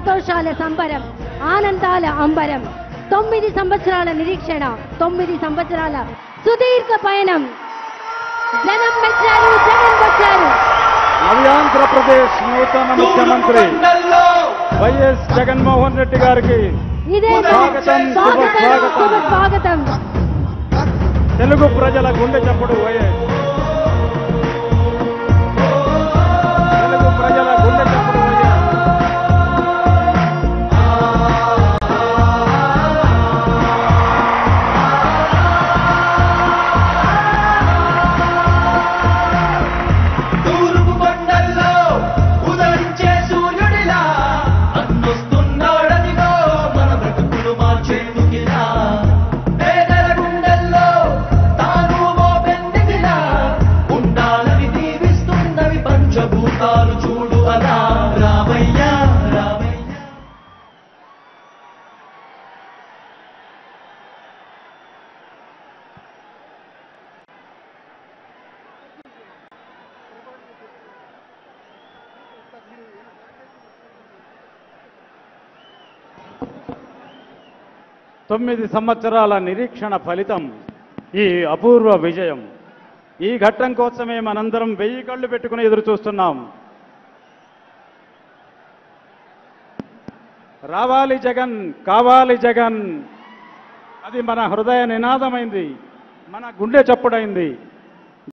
సంతోషాల సంబరం ఆనందాల అంబరం తొమ్మిది సంవత్సరాల నిరీక్షణ తొమ్మిది సంవత్సరాల సుదీర్ఘ పయనం జనం మెచ్చారు జగన్ వచ్చారు నవ్యాంధ్రప్రదేశ్ నూతన ముఖ్యమంత్రి మండల్లో వైఎస్ జగన్మోహన్ రెడ్డి గారికి ఇదే స్వాగతం, శుభ స్వాగతం స్వాగతం. శుభ స్వాగతం తెలుగు ప్రజల గుండె చప్పుడు వైఎస్ తెలుగు ప్రజల గుండె చప్పుడు వైఎస్ తూర్పు కొండల్లో ఉదరించే సూర్యుడిలా అన్నొస్తున్నాడదిగో మన బ్రతుకులు మార్చేందుకిలా పేదల గుండెల్లో తాను ఓ పెన్నిదిలా ఉండాలని దీవిస్తున్నవి పంచభూతాలు చూడు అలా రామయ్య రామయ్య తొమ్మిది సంవత్సరాల నిరీక్షణ ఫలితం ఈ అపూర్వ విజయం ఈ ఘట్టం కోసమే మనందరం వెయ్యి కళ్ళు పెట్టుకుని ఎదురు చూస్తున్నాం రావాలి జగన్ కావాలి జగన్ అది మన హృదయ నినాదమైంది మన గుండె చప్పుడైంది